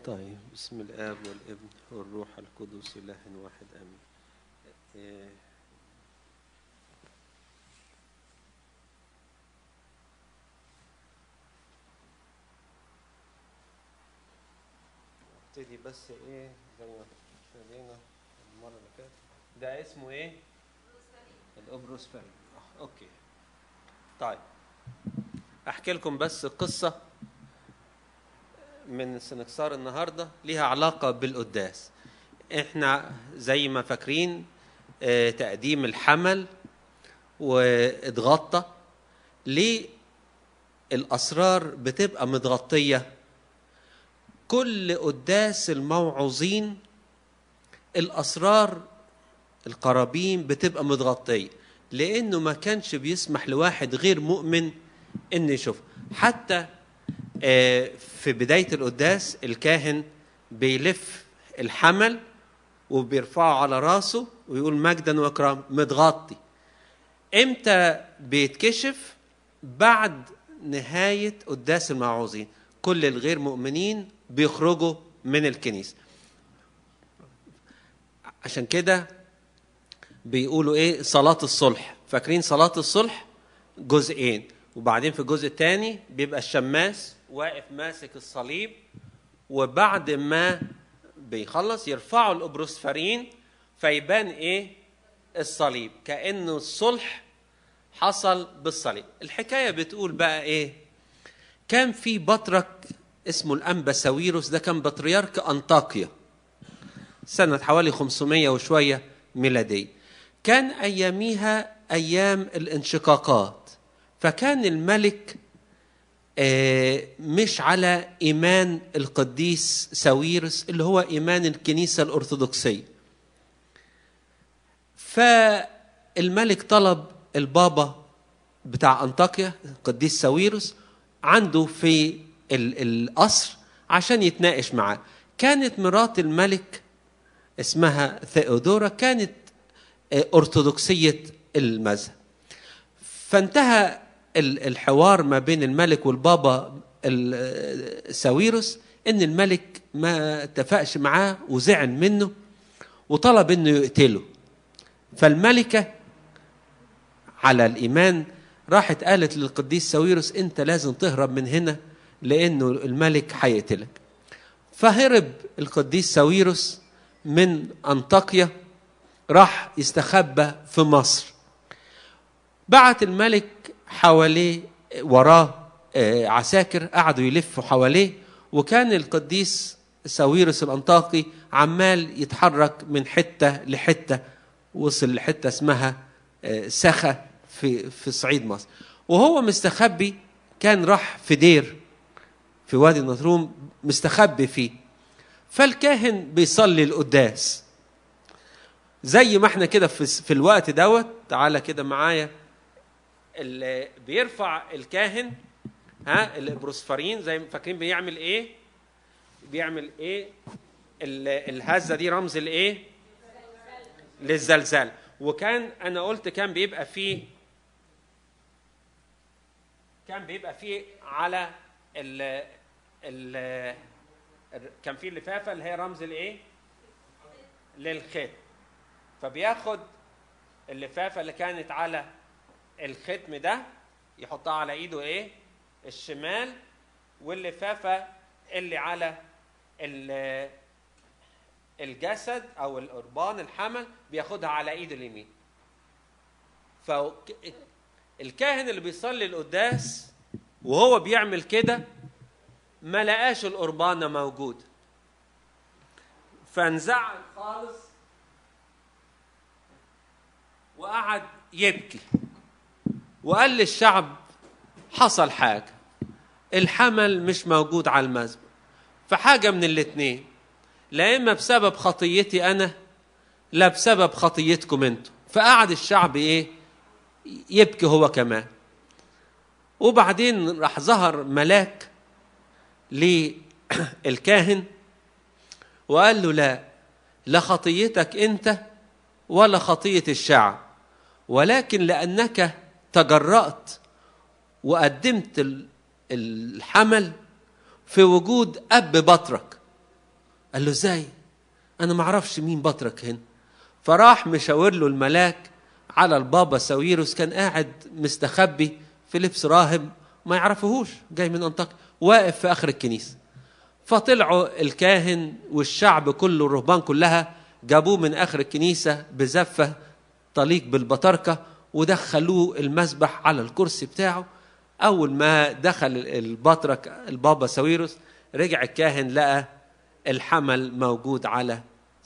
طيب بسم الآب والابن والروح القدس إله واحد آمين إيه، ابتدي بس ايه زي ما ابتدينا المرة اللي فاتت ده اسمه ايه؟ الأبروسفيري آه، اوكي طيب احكي لكم بس قصه من سنكسار النهارده ليها علاقه بالقداس احنا زي ما فاكرين آه، تقديم الحمل واتغطى ليه الاسرار بتبقى متغطيه كل قداس الموعوظين الاسرار القرابين بتبقى متغطيه لانه ما كانش بيسمح لواحد غير مؤمن ان يشوف حتى آه، في بدايه القداس الكاهن بيلف الحمل وبيرفعه على راسه ويقول مجدا واكرام متغطي امتى بيتكشف بعد نهايه قداس الموعوظين كل الغير مؤمنين بيخرجوا من الكنيسه عشان كده بيقولوا ايه صلاة الصلح فاكرين صلاة الصلح جزئين وبعدين في الجزء الثاني بيبقى الشماس واقف ماسك الصليب وبعد ما بيخلص يرفعوا الابروسفرين فيبان ايه الصليب كانه الصلح حصل بالصليب الحكايه بتقول بقى ايه كان في بطرك اسمه الانبا ساويروس ده كان بطريرك انطاكيا سنة حوالي 500 وشوية ميلادية كان أياميها أيام الانشقاقات فكان الملك آه، مش على إيمان القديس ساويرس اللي هو إيمان الكنيسة الأرثوذكسية فالملك طلب البابا بتاع أنطاكيا القديس ساويرس عنده في ال- القصر عشان يتناقش معاه كانت مرات الملك اسمها ثيودورا كانت آه، أرثوذكسية المذهب فانتهى ال- الحوار ما بين الملك والبابا ال- ساويروس ان الملك ما اتفقش معاه وزعل منه وطلب انه يقتله فالملكه على الايمان راحت قالت للقديس ساويروس انت لازم تهرب من هنا لانه الملك هيقتلك فهرب القديس ساويروس من انطاكيا راح يستخبى في مصر بعت الملك حواليه وراه آه، عساكر قعدوا يلفوا حواليه وكان القديس ساويرس الانطاكي عمال يتحرك من حته لحته وصل لحته اسمها آه، سخا في في صعيد مصر وهو مستخبي كان راح في دير في وادي النطروم مستخبي فيه فالكاهن بيصلي القداس زي ما احنا كده في في الوقت دوت تعالى كده معايا اللي بيرفع الكاهن ها البروسفرين زي ما فاكرين بيعمل ايه بيعمل ايه ال- الهزه دي رمز الايه للزلزال وكان انا قلت كان بيبقى فيه كان بيبقى فيه على ال ال كان فيه اللفافه اللي هي رمز الايه للختم فبياخد اللفافه اللي كانت على الختم ده يحطها على ايده ايه الشمال واللفافه اللي على ال- الجسد او القربان الحمل بياخدها على ايده اليمين فالكاهن اللي بيصلي القداس وهو بيعمل كده ما لقاش القربانه موجوده فانزعل خالص وقعد يبكي وقال للشعب حصل حاجة الحمل مش موجود على المذبح فحاجة من الاتنين لا إما بسبب خطيتي أنا لا بسبب خطيتكم انتوا فقعد الشعب إيه يبكي هو كمان وبعدين راح ظهر ملاك للكاهن وقال له لا لا خطيتك انت ولا خطيه الشعب ولكن لانك تجرأت وقدمت ال- الحمل في وجود اب بطرك قال له ازاي انا ما اعرفش مين بطرك هنا فراح مشاور له الملاك على البابا ساويروس كان قاعد مستخبي في لبس راهب ما يعرفهوش جاي من انطاكيا واقف في اخر الكنيسه فطلعوا الكاهن والشعب كله الرهبان كلها جابوه من اخر الكنيسه بزفه طليق بالبطاركه ودخلوه المسبح على الكرسي بتاعه اول ما دخل البطرك البابا ساويروس رجع الكاهن لقى الحمل موجود على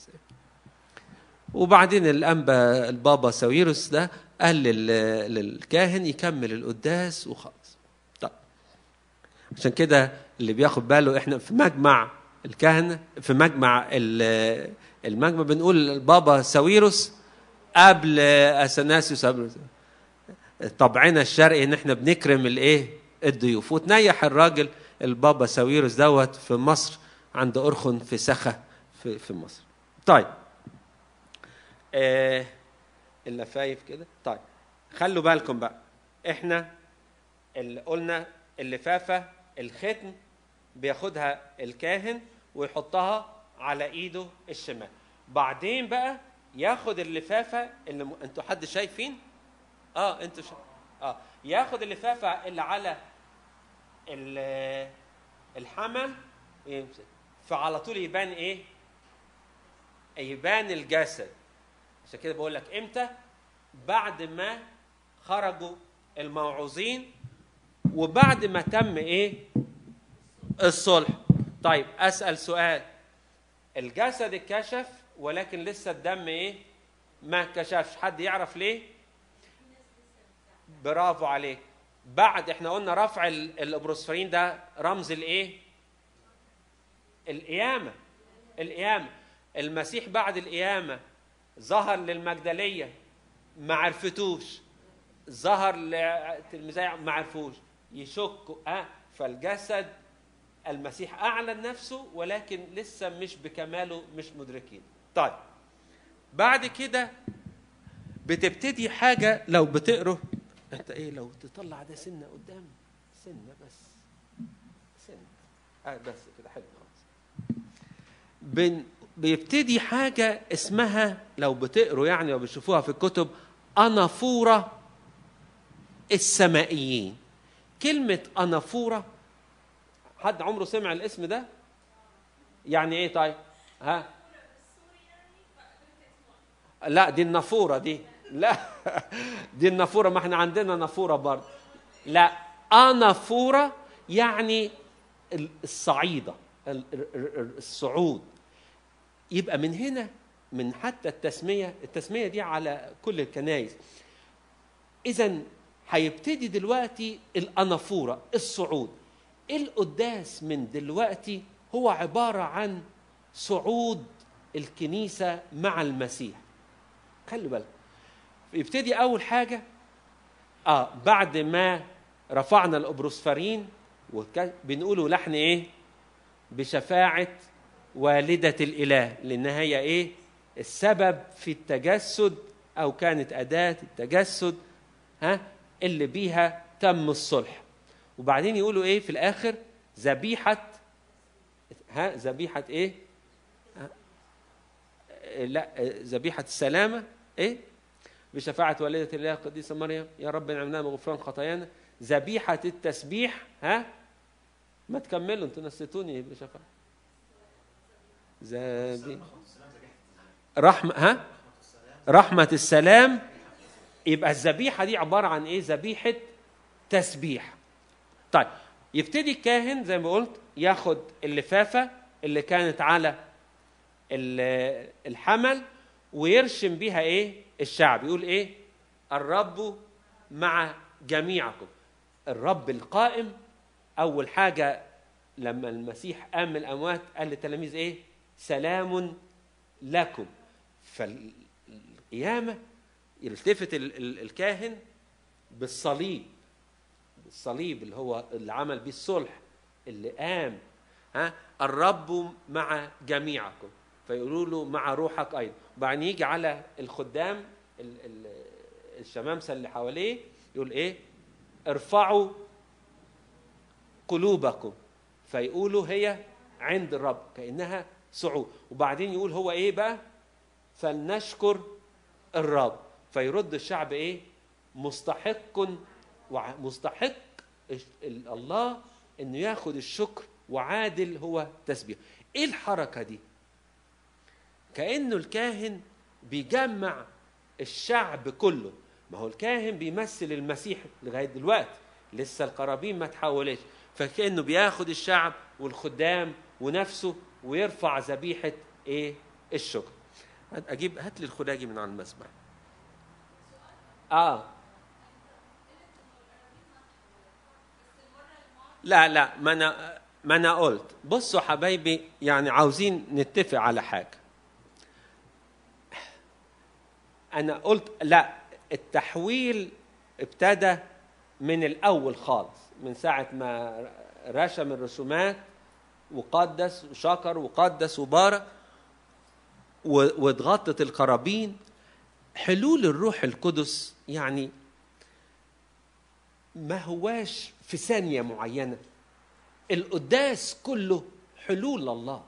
وبعدين الانبا البابا ساويروس ده قال لل- للكاهن يكمل القداس وخلاص طيب عشان كده اللي بياخد باله احنا في مجمع الكهنه في مجمع ال- المجمع بنقول البابا ساويروس قبل اثناسيوس قبل طبعنا الشرقي ان احنا بنكرم الايه الضيوف وتنيح الراجل البابا ساويروس دوت في مصر عند أرخن في سخا في, في مصر طيب آه اللفايف كده طيب خلوا بالكم بقى احنا اللي قلنا اللفافه الختم بياخدها الكاهن ويحطها على ايده الشمال بعدين بقى ياخد اللفافه اللي م... انتوا حد شايفين اه انتوا شا... اه ياخد اللفافه اللي على ال- الحمل ويمسك فعلى طول يبان ايه يبان الجسد عشان كده بقول لك امتى بعد ما خرجوا الموعوظين وبعد ما تم ايه الصلح طيب اسال سؤال الجسد اتكشف ولكن لسه الدم ايه ما اتكشفش حد يعرف ليه برافو عليك بعد احنا قلنا رفع ال- الابروسفرين ده رمز الايه القيامه القيامه المسيح بعد القيامه ظهر للمجدليه ما عرفتوش ظهر لتلميذي ما عرفوش يشكوا اه فالجسد المسيح اعلن نفسه ولكن لسه مش بكماله مش مدركين طيب بعد كده بتبتدي حاجه لو بتقروا انت ايه لو تطلع ده سنه قدام سنه بس سنه اه بس كده حلو خالص بن بيبتدي حاجه اسمها لو بتقروا يعني وبتشوفوها في الكتب انافوره السمائيين كلمه انافوره حد عمره سمع الاسم ده يعني ايه طيب ها لا دي النافوره دي لا دي النافوره ما احنا عندنا نافوره برضه لا انافوره يعني الصعيده ال- ال- ال- الصعود يبقى من هنا من حتى التسميه التسميه دي على كل الكنائس اذا هيبتدي دلوقتي الانافوره الصعود القداس من دلوقتي هو عباره عن صعود الكنيسه مع المسيح خلي بالك يبتدي اول حاجه اه بعد ما رفعنا الابروسفرين وك- بنقولوا لحن ايه بشفاعه والده الاله لانها هي ايه السبب في التجسد او كانت اداه التجسد ها اللي بيها تم الصلح وبعدين يقولوا ايه في الاخر ذبيحه ها ذبيحه ايه ها؟ لا ذبيحه السلامه ايه بشفاعة والدة الله القديسة مريم يا رب نعمنا بغفران خطايانا ذبيحة التسبيح ها ما تكملوا انتوا نسيتوني بشفاعة ذبي رحمة ها رحمة السلام يبقى الذبيحة دي عبارة عن ايه ذبيحة تسبيح طيب يبتدي الكاهن زي ما قلت ياخد اللفافة اللي كانت على ال- الحمل ويرشم بيها ايه الشعب يقول ايه الرب مع جميعكم الرب القائم اول حاجه لما المسيح قام من الاموات قال للتلاميذ ايه سلام لكم فالقيامه يلتفت ال- ال- الكاهن بالصليب الصليب اللي هو اللي عمل بيه الصلح اللي قام ها الرب مع جميعكم فيقولوا له مع روحك ايضا وبعدين يجي على الخدام ال- ال- الشمامسه اللي حواليه يقول ايه ارفعوا قلوبكم فيقولوا هي عند الرب كانها صعود وبعدين يقول هو ايه بقى فلنشكر الرب فيرد الشعب ايه مستحق وع- مستحق الش- ال- الله انه ياخد الشكر وعادل هو تسبيح ايه الحركه دي كانه الكاهن بيجمع الشعب كله ما هو الكاهن بيمثل المسيح لغايه دلوقتي لسه القرابين ما تحولش فكانه بياخد الشعب والخدام ونفسه ويرفع ذبيحه ايه الشكر هات- اجيب هات لي الخلاجي من على المسبح اه لا لا ما انا ما انا قلت بصوا حبايبي يعني عاوزين نتفق على حاجه انا قلت لا التحويل ابتدى من الاول خالص من ساعه ما رسم الرسومات وقدس وشكر وقدس وبارك و- واتغطت القرابين حلول الروح القدس يعني ما هواش في ثانية معينة القداس كله حلول الله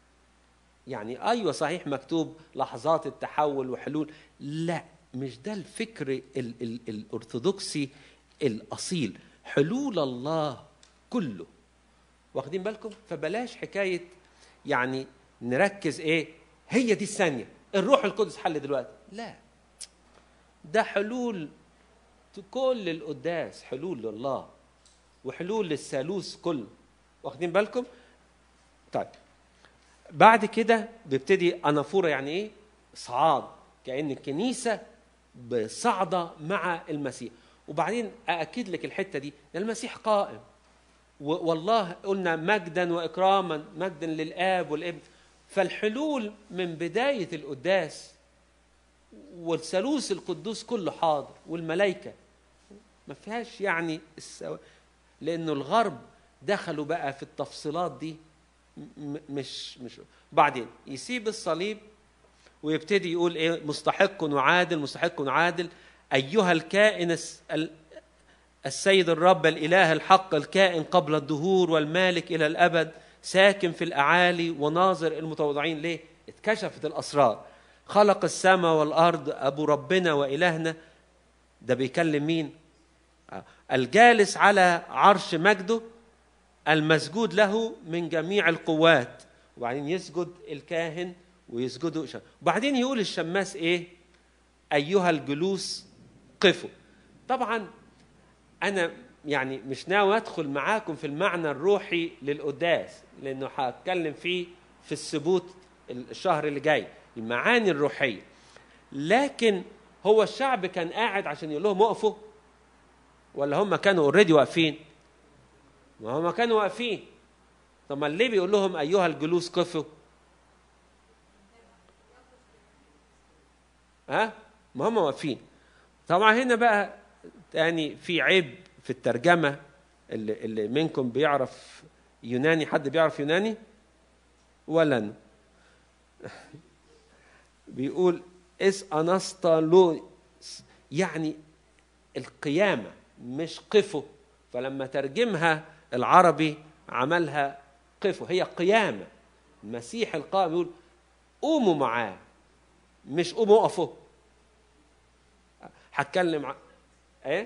يعني أيوة صحيح مكتوب لحظات التحول وحلول لا مش ده الفكر ال ال الأرثوذكسي الأصيل حلول الله كله واخدين بالكم فبلاش حكاية يعني نركز ايه هي دي الثانية الروح القدس حل دلوقتي لا ده حلول كل القداس حلول لله وحلول للثالوث كله واخدين بالكم طيب بعد كده بيبتدي انافوره يعني ايه صعاد كان الكنيسه بصعده مع المسيح وبعدين ااكد لك الحته دي ده المسيح قائم و- والله قلنا مجدا واكراما مجدا للاب والابن فالحلول من بدايه القداس والثالوث القدوس كله حاضر والملائكه ما فيهاش يعني السوا... لانه الغرب دخلوا بقى في التفصيلات دي م- مش مش بعدين يسيب الصليب ويبتدي يقول ايه مستحق وعادل مستحق وعادل ايها الكائن الس- ال- السيد الرب الاله الحق الكائن قبل الدهور والمالك الى الابد ساكن في الاعالي وناظر المتواضعين ليه اتكشفت الاسرار خلق السماء والارض ابو ربنا والهنا ده بيكلم مين آه. الجالس على عرش مجده المسجود له من جميع القوات وبعدين يسجد الكاهن ويسجدوا شم. وبعدين يقول الشماس ايه ايها الجلوس قفوا طبعا انا يعني مش ناوي ادخل معاكم في المعنى الروحي للقداس لانه هتكلم فيه في الثبوت الشهر اللي جاي المعاني الروحيه لكن هو الشعب كان قاعد عشان يقول لهم اقفوا ولا هم كانوا اوريدي واقفين ما هم كانوا واقفين طب ما ليه بيقول لهم ايها الجلوس قفوا ها ما هم واقفين طبعا هنا بقى تاني في عيب في الترجمه اللي, اللي منكم بيعرف يوناني حد بيعرف يوناني ولا أنا. بيقول اس انستالوس يعني القيامه مش قفوا فلما ترجمها العربي عملها قفوا هي قيامه المسيح القائم يقول قوموا معاه مش قوموا اقفوا هتكلم ع... ايه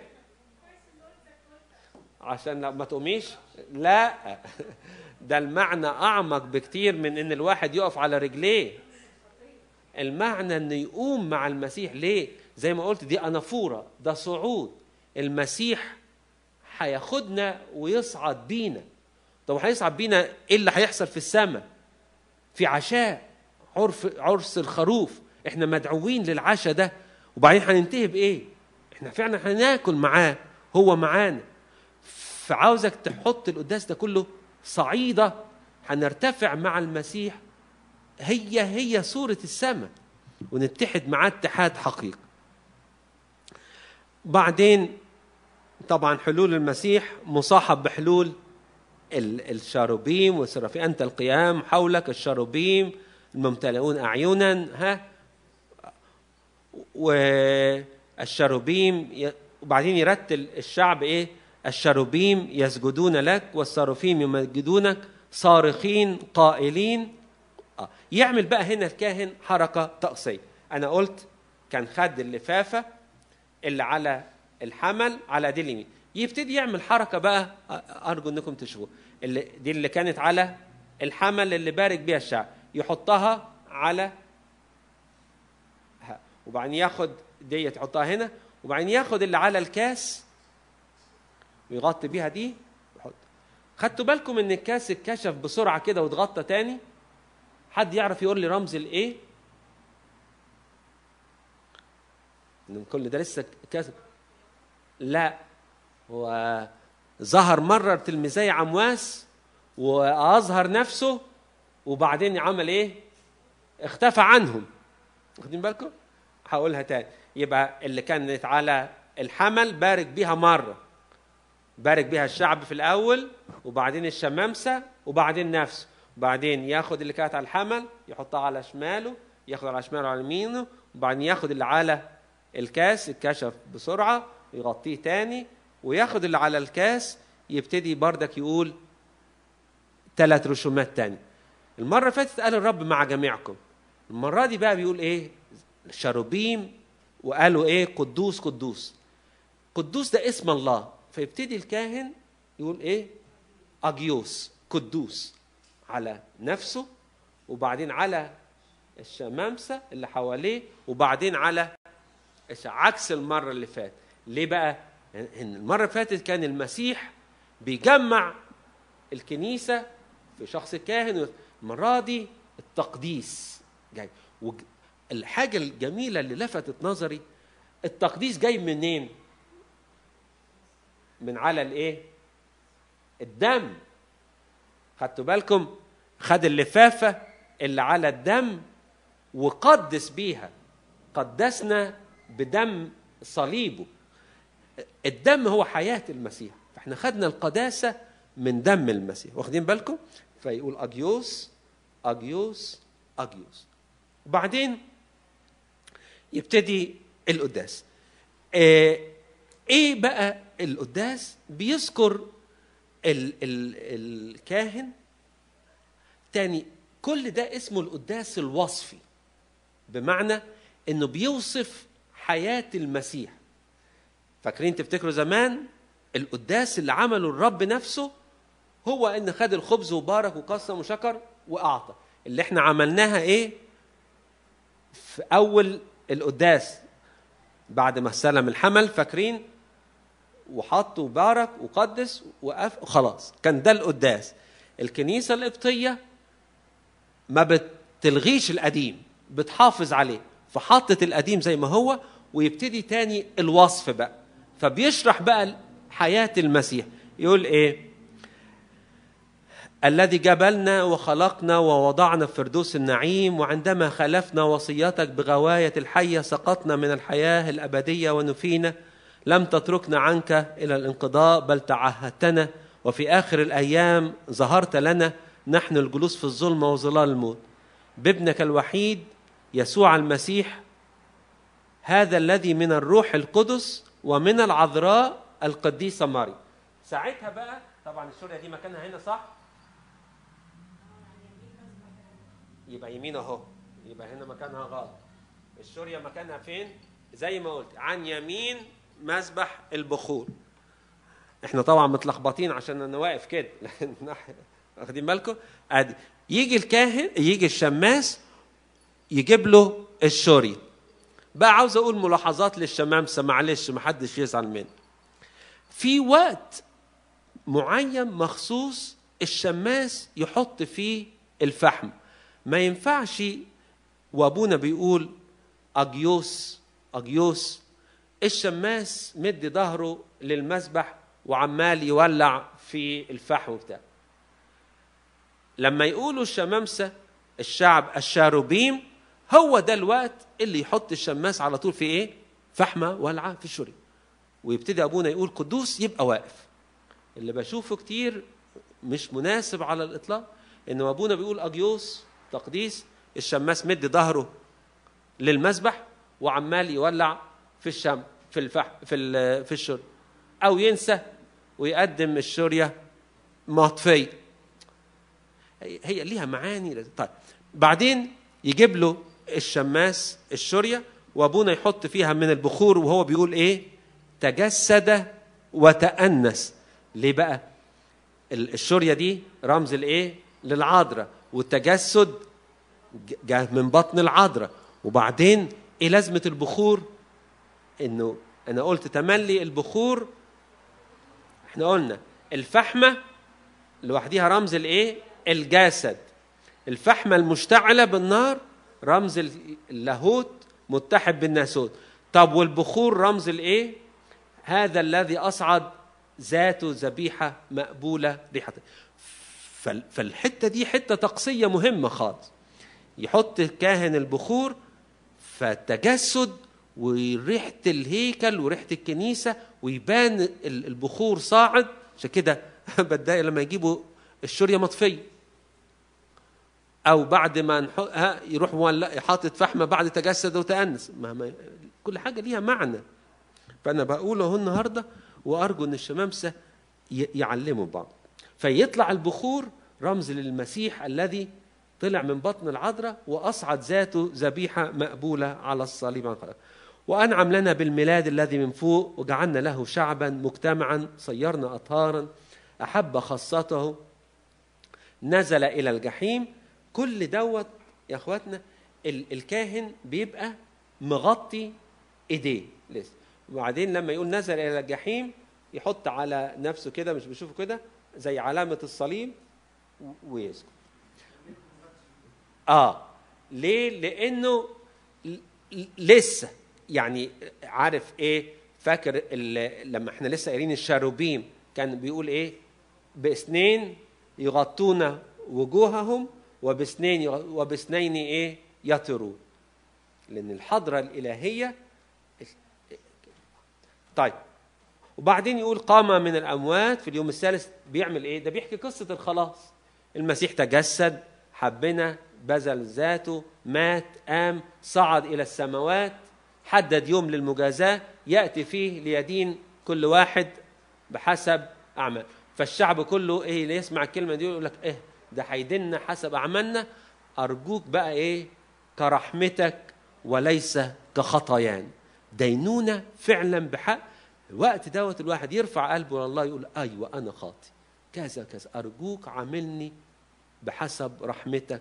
عشان لا- ما تقوميش لا ده المعنى اعمق بكتير من ان الواحد يقف على رجليه المعنى انه يقوم مع المسيح ليه زي ما قلت دي انافوره ده صعود المسيح هياخدنا ويصعد بينا طب هيصعد بينا ايه اللي هيحصل في السماء في عشاء عرف عرس الخروف احنا مدعوين للعشاء ده وبعدين هننتهي بايه احنا فعلا هناكل معاه هو معانا فعاوزك تحط القداس ده كله صعيده هنرتفع مع المسيح هي هي صورة السماء ونتحد معاه اتحاد حقيقي بعدين طبعا حلول المسيح مصاحب بحلول ال- الشاروبيم والسرافيم أنت القيام حولك الشاروبيم الممتلئون أعينا ها والشاروبيم ي- وبعدين يرتل الشعب ايه الشاروبيم يسجدون لك والصاروفيم يمجدونك صارخين قائلين اه يعمل بقى هنا الكاهن حركه طقسيه انا قلت كان خد اللفافه اللي على الحمل على دي اليمين يبتدي يعمل حركه بقى ارجو انكم تشوفوا اللي دي اللي كانت على الحمل اللي بارك بيها الشعب يحطها على ها. وبعدين ياخد ديت يحطها هنا وبعدين ياخد اللي على الكاس ويغطي بيها دي ويحط خدتوا بالكم ان الكاس اتكشف بسرعه كده واتغطى تاني حد يعرف يقول لي رمز الايه ان كل ده لسه كاس لا هو ظهر مره تلميذي عمواس واظهر نفسه وبعدين عمل ايه اختفى عنهم واخدين بالكم هقولها تاني يبقى اللي كانت على الحمل بارك بيها مره بارك بيها الشعب في الاول وبعدين الشمامسه وبعدين نفسه وبعدين ياخد اللي كانت على الحمل يحطها على شماله ياخد على شماله على يمينه وبعدين ياخد اللي على الكاس اتكشف بسرعه يغطيه تاني وياخد اللي على الكاس يبتدي بردك يقول ثلاث رسومات تاني المره اللي فاتت قال الرب مع جميعكم المره دي بقى بيقول ايه شروبيم وقالوا ايه قدوس قدوس قدوس ده اسم الله فيبتدي الكاهن يقول ايه اجيوس قدوس على نفسه وبعدين على الشمامسه اللي حواليه وبعدين على عكس المره اللي فاتت ليه بقى المره اللي فاتت كان المسيح بيجمع الكنيسه في شخص الكاهن المره دي التقديس جاي الحاجه الجميله اللي لفتت نظري التقديس جاي منين من على الايه الدم خدتوا بالكم خد اللفافه اللي على الدم وقدس بيها قدسنا بدم صليبه الدم هو حياه المسيح فاحنا خدنا القداسه من دم المسيح واخدين بالكم فيقول اجيوس اجيوس اجيوس وبعدين يبتدي القداس ايه بقى القداس بيذكر ال ال الكاهن تاني كل ده اسمه القداس الوصفي بمعنى انه بيوصف حياه المسيح فاكرين تفتكروا زمان القداس اللي عمله الرب نفسه هو ان خد الخبز وبارك وقسم وشكر واعطى اللي احنا عملناها ايه في اول القداس بعد ما استلم الحمل فاكرين وحط وبارك وقدس وقف خلاص كان ده القداس الكنيسه القبطيه ما بتلغيش القديم بتحافظ عليه فحطت القديم زي ما هو ويبتدي تاني الوصف بقى فبيشرح بقى حياه المسيح يقول ايه الذي جبلنا وخلقنا ووضعنا في فردوس النعيم وعندما خلفنا وصيتك بغواية الحية سقطنا من الحياة الأبدية ونفينا لم تتركنا عنك إلى الانقضاء بل تعهدتنا وفي آخر الأيام ظهرت لنا نحن الجلوس في الظلمة وظلال الموت بابنك الوحيد يسوع المسيح هذا الذي من الروح القدس ومن العذراء القديسة ماري ساعتها بقى طبعا السوريا دي مكانها هنا صح يبقى يمين اهو يبقى هنا مكانها غلط السوريا مكانها فين زي ما قلت عن يمين مسبح البخور احنا طبعا متلخبطين عشان انا واقف كده واخدين بالكم ادي يجي الكاهن يجي الشماس يجيب له الشوري بقى عاوز اقول ملاحظات للشمامسه معلش ما حدش يزعل مني في وقت معين مخصوص الشماس يحط فيه الفحم ما ينفعش وابونا بيقول اجيوس اجيوس الشماس مد ظهره للمسبح وعمال يولع في الفحم بتاعه لما يقولوا الشمامسه الشعب الشاروبيم هو ده الوقت اللي يحط الشماس على طول في ايه فحمه ولعه في الشري ويبتدي ابونا يقول قدوس يبقى واقف اللي بشوفه كتير مش مناسب على الاطلاق ان ابونا بيقول اجيوس تقديس الشماس مد ظهره للمسبح وعمال يولع في الشم في الفح في في الشر او ينسى ويقدم الشوريه مطفيه هي هي ليها معاني طيب بعدين يجيب له الشماس الشوريه وابونا يحط فيها من البخور وهو بيقول ايه تجسد وتأنس ليه بقى ال- الشوريه دي رمز الايه للعذراء والتجسد ج- جاء من بطن العذراء وبعدين ايه لازمه البخور انه انا قلت تملي البخور احنا قلنا الفحمه لوحديها رمز الايه الجسد الفحمه المشتعله بالنار رمز ال- اللاهوت متحد بالناسوت طب والبخور رمز الايه هذا الذي اصعد ذاته ذبيحه مقبوله ريحه فال- فالحته دي حته طقسيه مهمه خالص يحط كاهن البخور فالتجسد وريحه الهيكل وريحه الكنيسه ويبان ال- البخور صاعد عشان كده بتضايق لما يجيبوا الشوريه مطفيه او بعد ما نح... ها يروح مولع حاطط فحمه بعد تجسد وتأنس ما ما كل حاجه ليها معنى فانا بقوله اهو النهارده وارجو ان الشمامسه ي- يعلموا بعض فيطلع البخور رمز للمسيح الذي طلع من بطن العذراء واصعد ذاته ذبيحه مقبوله على الصليب عن خلق وانعم لنا بالميلاد الذي من فوق وجعلنا له شعبا مجتمعا صيرنا اطهارا احب خاصته نزل الى الجحيم كل دوت يا اخواتنا ال- الكاهن بيبقى مغطي ايديه لسه وبعدين لما يقول نزل الى الجحيم يحط على نفسه كده مش بيشوفه كده زي علامه الصليب و- ويسكت اه ليه لانه ل- ل- لسه يعني عارف ايه فاكر ال- لما احنا لسه قايلين الشاروبيم كان بيقول ايه باثنين يغطون وجوههم وباثنين يغ- وباثنين ايه يطرون لان الحضره الالهيه طيب وبعدين يقول قام من الاموات في اليوم الثالث بيعمل ايه ده بيحكي قصه الخلاص المسيح تجسد حبنا بذل ذاته مات قام صعد الى السماوات حدد يوم للمجازاه ياتي فيه ليدين كل واحد بحسب اعمال فالشعب كله ايه اللي يسمع الكلمه دي يقول لك ايه ده هيدنا حسب اعمالنا ارجوك بقى ايه كرحمتك وليس كخطايانا دينونه فعلا بحق الوقت دوت الواحد يرفع قلبه لله يقول ايوه انا خاطي كذا كذا ارجوك عاملني بحسب رحمتك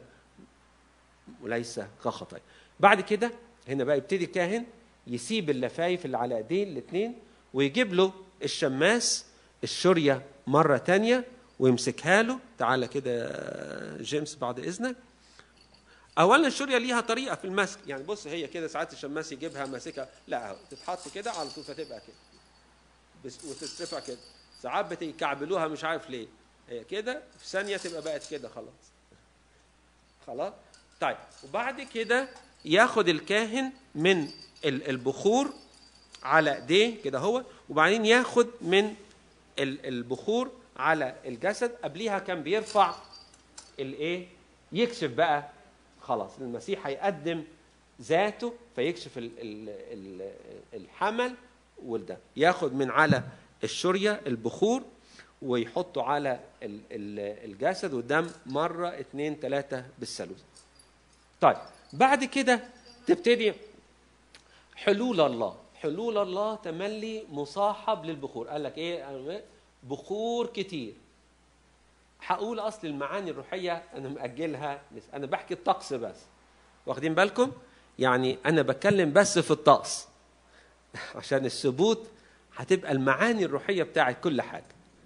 وليس كخطايا بعد كده هنا بقى يبتدي الكاهن يسيب اللفايف اللي على ايديه الاثنين ويجيب له الشماس الشوريه مره تانية ويمسكها له تعالى كده يا جيمس بعد اذنك اولا الشوريه ليها طريقه في المسك يعني بص هي كده ساعات الشماس يجيبها ماسكها لا اهو تتحط كده على طول فتبقى كده بس وتترفع كده ساعات بتكعبلوها مش عارف ليه هي كده في ثانيه تبقى بقت كده خلاص خلاص طيب وبعد كده ياخد الكاهن من ال- البخور على ايديه كده هو وبعدين ياخد من ال- البخور على الجسد قبليها كان بيرفع الايه يكشف بقى خلاص المسيح هيقدم ذاته فيكشف ال- ال- ال- الحمل والدم ياخد من على الشوريه البخور ويحطه على ال- ال- الجسد والدم مره اتنين تلاته بالثالوث طيب بعد كده تبتدي حلول الله حلول الله تملي مصاحب للبخور قال لك ايه بخور كتير هقول اصل المعاني الروحيه انا ماجلها بس انا بحكي الطقس بس واخدين بالكم يعني انا بتكلم بس في الطقس عشان الثبوت هتبقى المعاني الروحيه بتاعت كل حاجه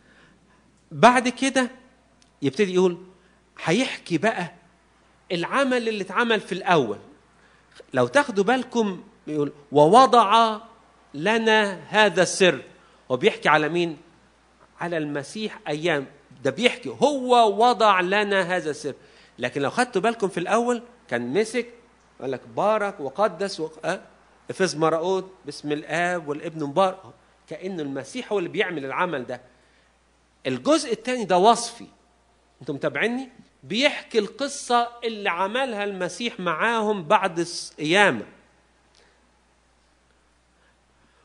بعد كده يبتدي يقول هيحكي بقى العمل اللي اتعمل في الاول لو تاخدوا بالكم يقول ووضع لنا هذا السر وبيحكي على مين على المسيح ايام ده بيحكي هو وضع لنا هذا السر لكن لو خدتوا بالكم في الاول كان مسك قال لك بارك وقدس وق... أه؟ افز مرقود باسم الاب والابن مبارك كانه المسيح هو اللي بيعمل العمل ده الجزء الثاني ده وصفي انتم متابعيني بيحكي القصه اللي عملها المسيح معاهم بعد القيامه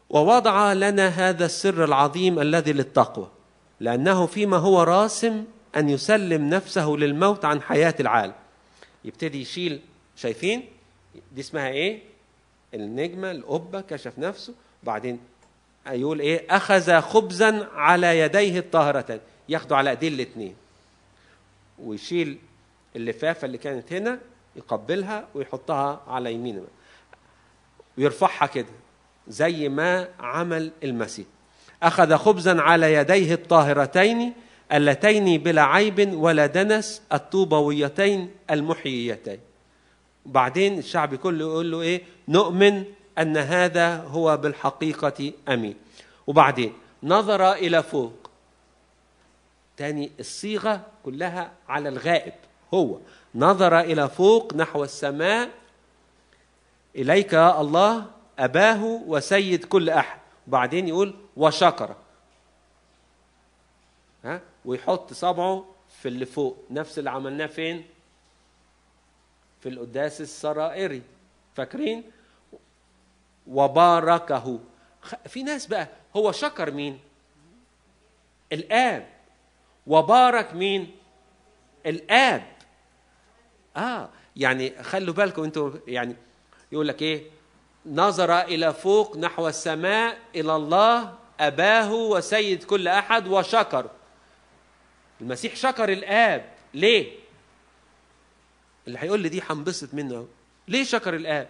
ووضع لنا هذا السر العظيم الذي للتقوى لأنه فيما هو راسم ان يسلم نفسه للموت عن حياه العالم يبتدي يشيل شايفين دي اسمها ايه النجمه القبه كشف نفسه وبعدين يقول ايه اخذ خبزا على يديه الطاهرتين ياخده على ايديه الاثنين ويشيل اللفافه اللي كانت هنا يقبلها ويحطها على يمينه ويرفعها كده زي ما عمل المسيح اخذ خبزا على يديه الطاهرتين اللتين بلا عيب ولا دنس الطوبويتين المحييتين وبعدين الشعب كله يقول له ايه نؤمن ان هذا هو بالحقيقه امين وبعدين نظر الى فوق تاني الصيغه كلها على الغائب هو نظر الى فوق نحو السماء اليك يا الله اباه وسيد كل احد وبعدين يقول وشكر ها ويحط صبعه في اللي فوق نفس اللي عملناه فين في القداس السرائري فاكرين وباركه في ناس بقى هو شكر مين الاب وبارك مين الاب اه يعني خلوا بالكم انتوا يعني يقول لك ايه نظر الى فوق نحو السماء الى الله اباه وسيد كل احد وشكر المسيح شكر الاب ليه اللي هيقول لي دي هنبسط منه ليه شكر الاب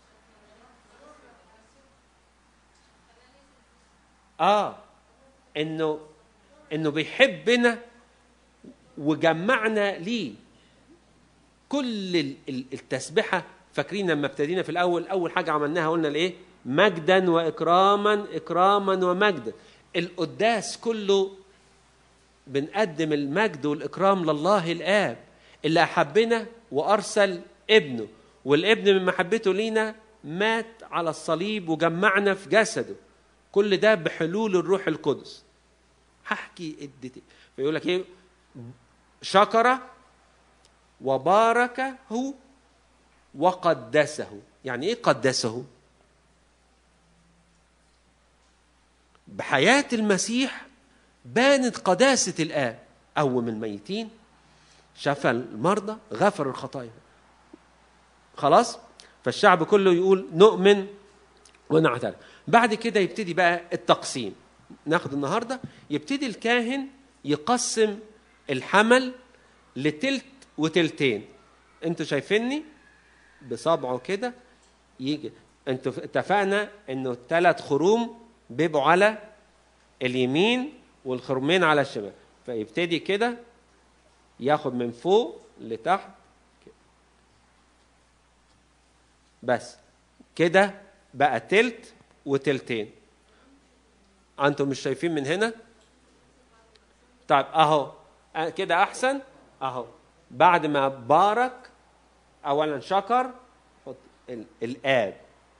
اه انه انه بيحبنا وجمعنا ليه كل التسبحه فاكرين لما ابتدينا في الاول اول حاجه عملناها قلنا الايه مجدا واكراما اكراما ومجدا القداس كله بنقدم المجد والاكرام لله الاب اللي احبنا وارسل ابنه والابن من محبته لينا مات على الصليب وجمعنا في جسده كل ده بحلول الروح القدس هحكي اديتي فيقول لك ايه شكر وباركه وقدسه يعني ايه قدسه بحياه المسيح بانت قداسه الاب قوم الميتين شفى المرضى غفر الخطايا خلاص فالشعب كله يقول نؤمن ونعترف بعد كده يبتدي بقى التقسيم ناخد النهارده يبتدي الكاهن يقسم الحمل لتلت وتلتين انتوا شايفيني بصبعه كده يجي انتوا اتفقنا انه الثلاث خروم بيبقوا على اليمين والخرمين على الشمال فيبتدي كده ياخد من فوق لتحت كده. بس كده بقى تلت وتلتين انتم مش شايفين من هنا طيب اهو كده احسن اهو بعد ما بارك اولا شكر حط الاب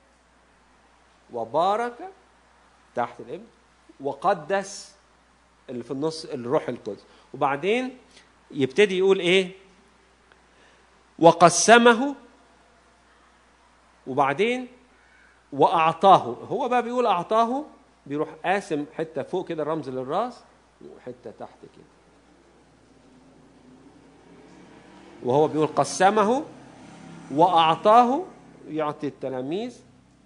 وبارك تحت الابن وقدس اللي في النص الروح القدس وبعدين يبتدي يقول ايه وقسمه وبعدين واعطاه هو بقى بيقول اعطاه بيروح قاسم حته فوق كده الرمز للراس وحته تحت كده وهو بيقول قسمه واعطاه يعطي التلاميذ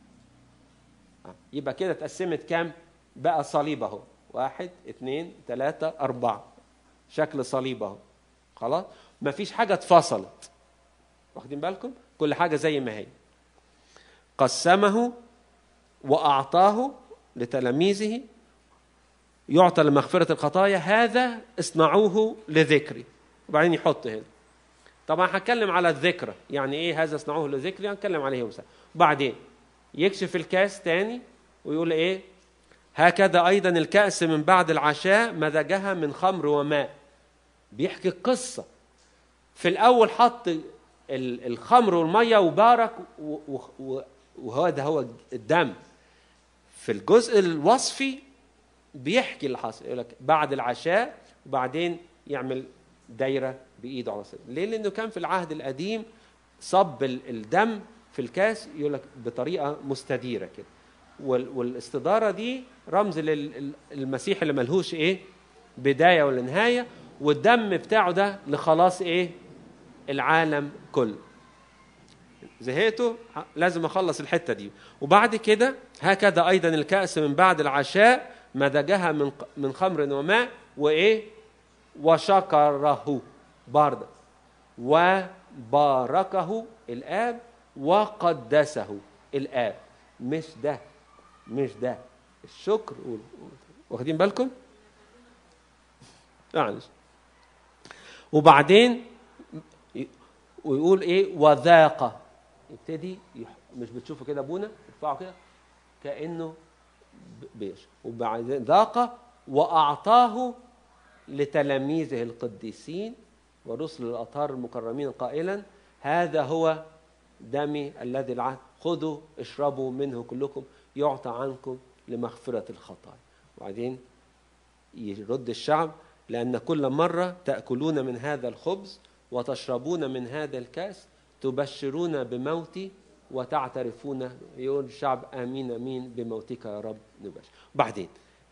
يبقى كده اتقسمت كام بقى صليب اهو واحد اثنين ثلاثة أربعة شكل صليب اهو خلاص مفيش حاجة اتفصلت واخدين بالكم كل حاجة زي ما هي قسمه وأعطاه لتلاميذه يعطى لمغفرة الخطايا هذا اصنعوه لذكري وبعدين يحط هنا طبعا هتكلم على الذكرى يعني ايه هذا اصنعوه لذكري هنتكلم عليه مثلا بعدين يكشف الكاس تاني ويقول ايه هكذا ايضا الكأس من بعد العشاء مزجها من خمر وماء بيحكي القصة في الأول حط الخمر والمية وبارك وهذا هو الدم في الجزء الوصفي بيحكي اللي حصل يقول لك بعد العشاء وبعدين يعمل دايره بايده على صدره ليه لانه كان في العهد القديم صب الدم في الكاس يقول لك بطريقه مستديره كده والاستداره دي رمز للمسيح اللي ملهوش ايه بدايه ولا نهايه والدم بتاعه ده لخلاص ايه العالم كله زهقتوا ه- لازم اخلص الحته دي وبعد كده هكذا ايضا الكاس من بعد العشاء مزجها من ق- من خمر وماء وايه وشكره برضه وباركه الاب وقدسه الاب مش ده مش ده الشكر قول- واخدين بالكم معلش وبعدين ي- ويقول ايه وذاق يبتدي يح- مش بتشوفوا كده ابونا يرفعه كده كانه ب- بيشرب وبعدين ذاق واعطاه لتلاميذه القديسين ورسل الاطهار المكرمين قائلا هذا هو دمي الذي العهد خذوا اشربوا منه كلكم يعطى عنكم لمغفره الخطايا وبعدين يرد الشعب لأن كل مرة تأكلون من هذا الخبز وتشربون من هذا الكأس تبشرون بموتي وتعترفون يقول الشعب آمين آمين بموتك يا رب نبشر بعدين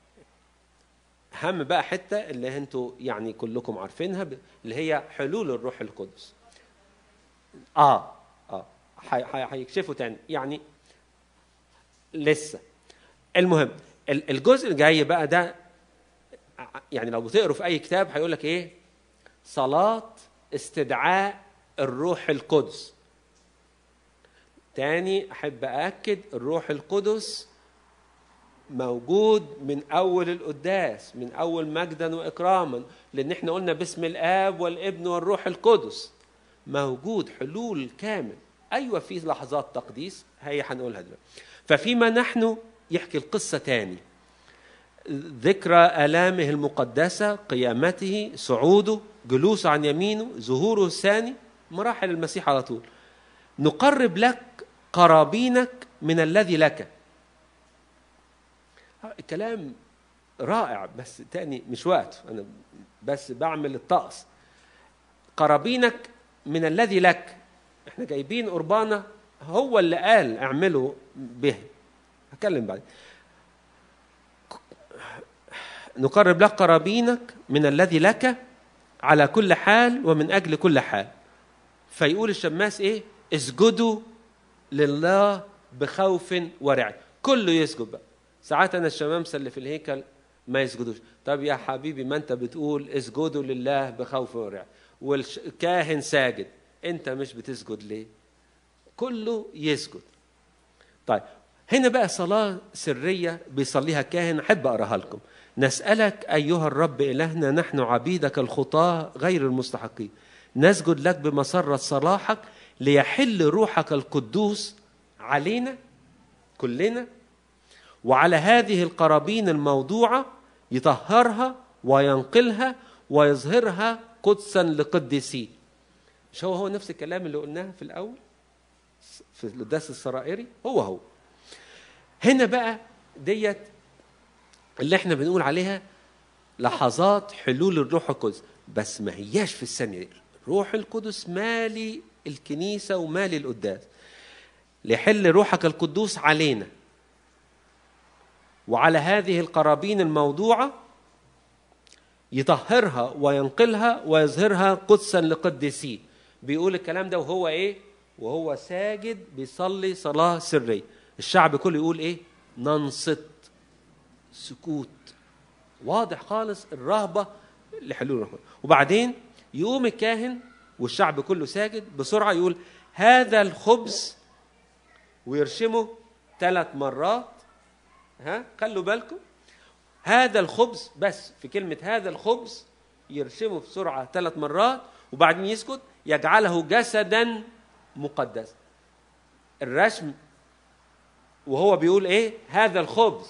أهم بقى حتة اللي انتوا يعني كلكم عارفينها ب- اللي هي حلول الروح القدس اه اه هي- هي- هيكشفوا تاني يعني لسه المهم ال- الجزء الجاي بقى ده يعني لو بتقروا في اي كتاب هيقول لك ايه صلاه استدعاء الروح القدس تاني احب ااكد الروح القدس موجود من اول القداس من اول مجدا واكراما لان احنا قلنا باسم الاب والابن والروح القدس موجود حلول كامل ايوه في لحظات تقديس هي هنقولها دلوقتي ففيما نحن يحكي القصه تاني ذكرى آلامه المقدسة قيامته صعوده جلوسه عن يمينه ظهوره الثاني مراحل المسيح على طول نقرب لك قرابينك من الذي لك الكلام رائع بس تاني مش وقت أنا بس بعمل الطقس قرابينك من الذي لك احنا جايبين قربانة هو اللي قال اعملوا به هتكلم بعدين نقرب لك قرابينك من الذي لك على كل حال ومن اجل كل حال فيقول الشماس ايه اسجدوا لله بخوف ورعب كله يسجد بقى ساعات انا الشمامسه اللي في الهيكل ما يسجدوش طب يا حبيبي ما انت بتقول اسجدوا لله بخوف ورعب والكاهن ساجد انت مش بتسجد ليه كله يسجد طيب هنا بقى صلاة سرية بيصليها كاهن أحب أقراها لكم نسألك أيها الرب إلهنا نحن عبيدك الخطاة غير المستحقين نسجد لك بمسرة صلاحك ليحل روحك القدوس علينا كلنا وعلى هذه القرابين الموضوعة يطهرها وينقلها ويظهرها قدسا لقدسيه مش هو هو نفس الكلام اللي قلناه في الأول في القداس السرائري هو هو هنا بقى ديت اللي احنا بنقول عليها لحظات حلول الروح القدس بس ما هياش في الثانية دي روح القدس مالي الكنيسة ومالي القداس ليحل روحك القدوس علينا وعلى هذه القرابين الموضوعة يطهرها وينقلها ويظهرها قدسا لقدسيه بيقول الكلام ده وهو ايه وهو ساجد بيصلي صلاة سرية الشعب كله يقول ايه ننصت سكوت واضح خالص الرهبة لحلول الروح وبعدين يقوم الكاهن والشعب كله ساجد بسرعة يقول هذا الخبز ويرشمه ثلاث مرات ها خلوا بالكم هذا الخبز بس في كلمة هذا الخبز يرشمه بسرعة ثلاث مرات وبعدين يسكت يجعله جسدا مقدسا الرشم وهو بيقول ايه هذا الخبز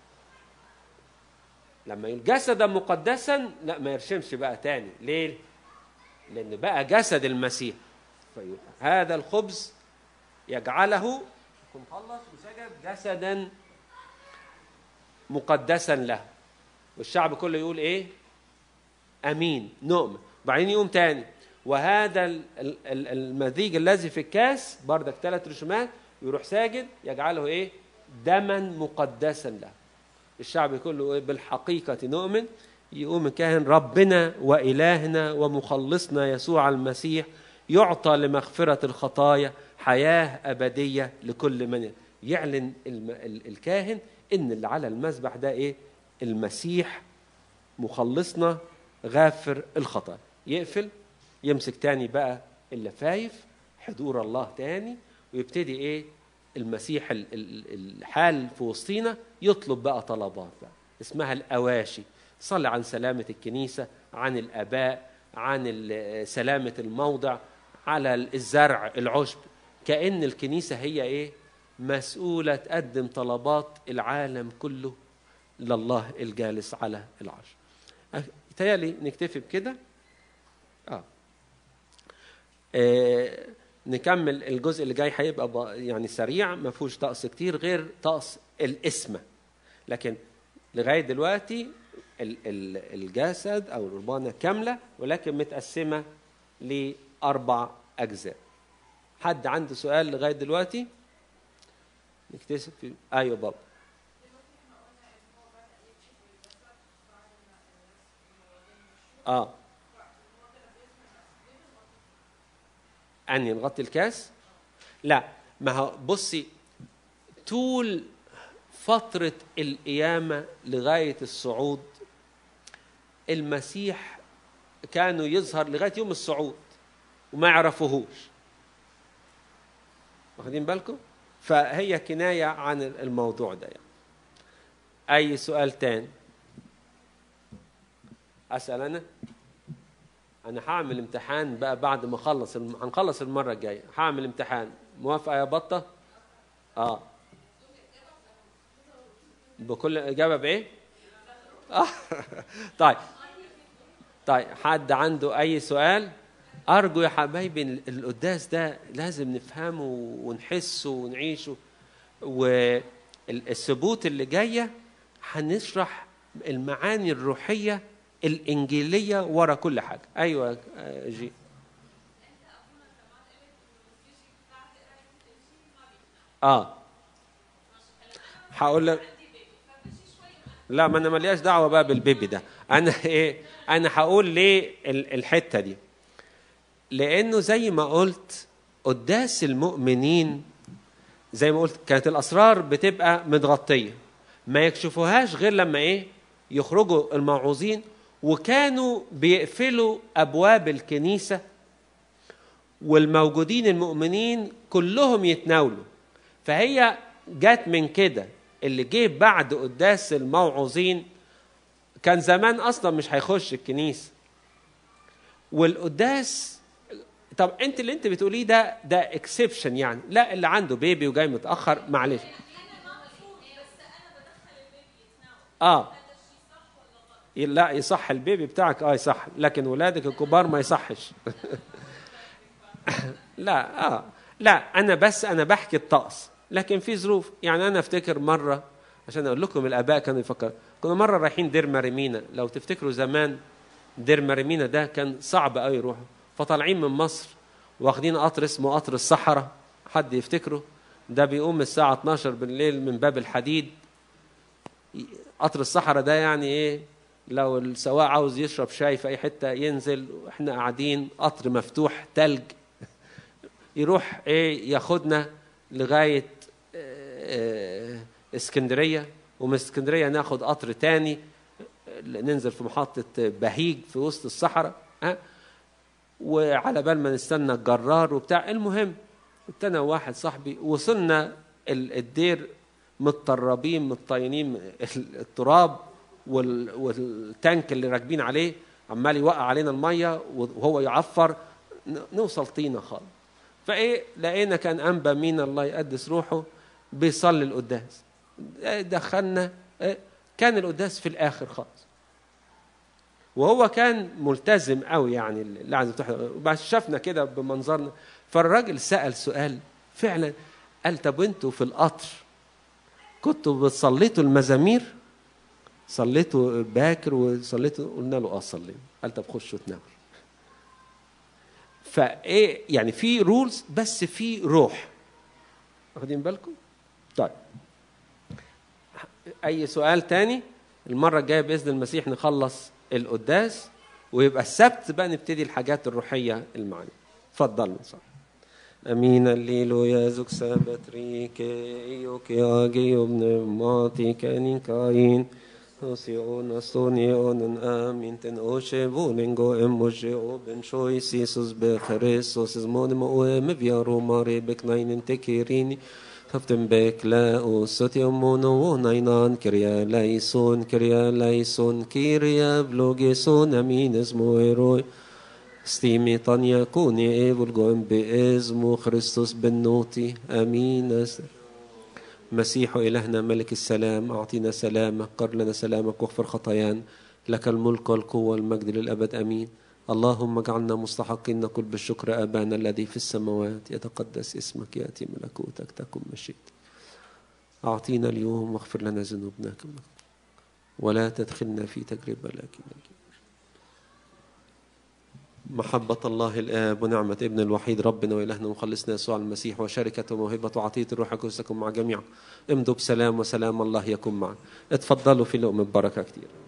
لما يقول جسدا مقدسا لا ما يرشمش بقى تاني ليه لان بقى جسد المسيح فيقول هذا الخبز يجعله يكون خلص وسجد جسدا مقدسا له والشعب كله يقول ايه امين نؤمن بعدين يقوم تاني وهذا ال- ال- ال- المزيج الذي في الكاس بردك ثلاث رسومات يروح ساجد يجعله ايه دما مقدسا له الشعب كله إيه؟ بالحقيقة نؤمن يقوم الكاهن ربنا وإلهنا ومخلصنا يسوع المسيح يعطى لمغفرة الخطايا حياة أبدية لكل من يعلن الم- ال- الكاهن إن اللي على المذبح ده إيه المسيح مخلصنا غافر الخطايا يقفل يمسك تاني بقى اللفايف حضور الله تاني ويبتدي ايه المسيح ال- ال- الحال في وسطينا يطلب بقى طلبات بقى اسمها الأواشي صلي عن سلامة الكنيسة عن الآباء عن ال- سلامة الموضع على الزرع العشب كأن الكنيسة هي ايه مسؤولة تقدم طلبات العالم كله لله الجالس على العرش يتهيألي نكتفي بكده آه. آه نكمل الجزء اللي جاي هيبقى ب- يعني سريع ما فيهوش طقس كتير غير طقس الاسمة لكن لغاية دلوقتي ال- ال- الجسد أو القربانة كاملة ولكن متقسمة لأربع أجزاء حد عنده سؤال لغاية دلوقتي نكتسب في أيوة بابا اه اني نغطي الكاس لا ما هو بصي طول فترة القيامة لغاية الصعود المسيح كانوا يظهر لغاية يوم الصعود وما يعرفوهوش واخدين بالكم فهي كناية عن الموضوع ده يعني. أي سؤال تاني اسال انا انا هعمل امتحان بقى بعد ما اخلص الم... هنخلص المره الجايه هعمل امتحان موافقه يا بطه اه بكل اجابه بايه آه. طيب طيب حد عنده اي سؤال ارجو يا حبايبي ال- القداس ده لازم نفهمه ونحسه ونعيشه والثبوت اللي جايه هنشرح المعاني الروحيه الانجيليه ورا كل حاجه ايوه آه، جي اه هقول لك لا ما انا ملياش دعوه بقى بالبيبي ده انا ايه انا هقول ليه ال- الحته دي لانه زي ما قلت قداس المؤمنين زي ما قلت كانت الاسرار بتبقى متغطيه ما يكشفوهاش غير لما ايه يخرجوا الموعوظين وكانوا بيقفلوا ابواب الكنيسه والموجودين المؤمنين كلهم يتناولوا فهي جت من كده اللي جه بعد قداس الموعوظين كان زمان اصلا مش هيخش الكنيسه والقداس طب انت اللي انت بتقوليه ده ده اكسبشن يعني لا اللي عنده بيبي وجاي متاخر معلش اه لا يصح البيبي بتاعك اه يصح لكن ولادك الكبار ما يصحش لا اه لا انا بس انا بحكي الطقس لكن في ظروف يعني انا افتكر مره عشان اقول لكم الاباء كانوا يفكروا كنا مره رايحين دير مريمينا لو تفتكروا زمان دير مريمينا ده كان صعب قوي يروحوا فطالعين من مصر واخدين قطر اسمه قطر الصحراء حد يفتكره ده بيقوم الساعه 12 بالليل من باب الحديد قطر الصحراء ده يعني ايه لو السواق عاوز يشرب شاي في اي حته ينزل واحنا قاعدين قطر مفتوح تلج يروح ايه ياخدنا لغايه آه، آه، اسكندريه ومن اسكندريه ناخد قطر تاني آه، ننزل في محطه بهيج في وسط الصحراء ها وعلى بال ما نستنى الجرار وبتاع المهم كنت انا وواحد صاحبي وصلنا ال- الدير متطربين متطينين التراب وال- والتانك اللي راكبين عليه عمال يوقع علينا الميه وهو يعفر ن- نوصل طينه خالص فايه لقينا كان انبا مين الله يقدس روحه بيصلي القداس دخلنا إيه، كان القداس في الاخر خالص وهو كان ملتزم قوي يعني اللي عايز تحضر وبعد شافنا كده بمنظرنا فالراجل سأل سؤال فعلا قال طب انتوا في القطر كنتوا بتصليتوا المزامير صليتوا باكر وصليتوا قلنا له اه صلينا قال طب خشوا تناموا فايه يعني في رولز بس في روح واخدين بالكم طيب اي سؤال تاني المره الجايه باذن المسيح نخلص القداس ويبقى السبت بقى نبتدي الحاجات الروحيه المعنى اتفضلوا صح امين الليلو يا زوك سابتريك ايوك يا جيو ابن ماتي كانين كاين Osion astonion amin ten oshe volingo emoshe oben shoi sisus becheresos es monim oem viaro mare beknainen tekirini Haftem bek la o sotiomono o nainan kiria laison kiria laison kiria vlogeson amin esmo eroi Stimi tanja kuni evulgoem beezmo Christus bennoti amin أسر مسيح إلهنا ملك السلام أعطينا سلامك قر لنا سلامك واغفر خطايانا لك الملك والقوة والمجد للأبد أمين اللهم اجعلنا مستحقين نقول بالشكر أبانا الذي في السماوات يتقدس اسمك يأتي ملكوتك تكن مشيئتك أعطينا اليوم واغفر لنا ذنوبنا كما ولا تدخلنا في تجربة لكن محبة الله الآب ونعمة ابن الوحيد ربنا وإلهنا ومخلصنا يسوع المسيح وشركة وموهبة وعطية الروح القدس تكون مع جميع امضوا بسلام وسلام الله يكون معنا اتفضلوا في لقمة بركة كتير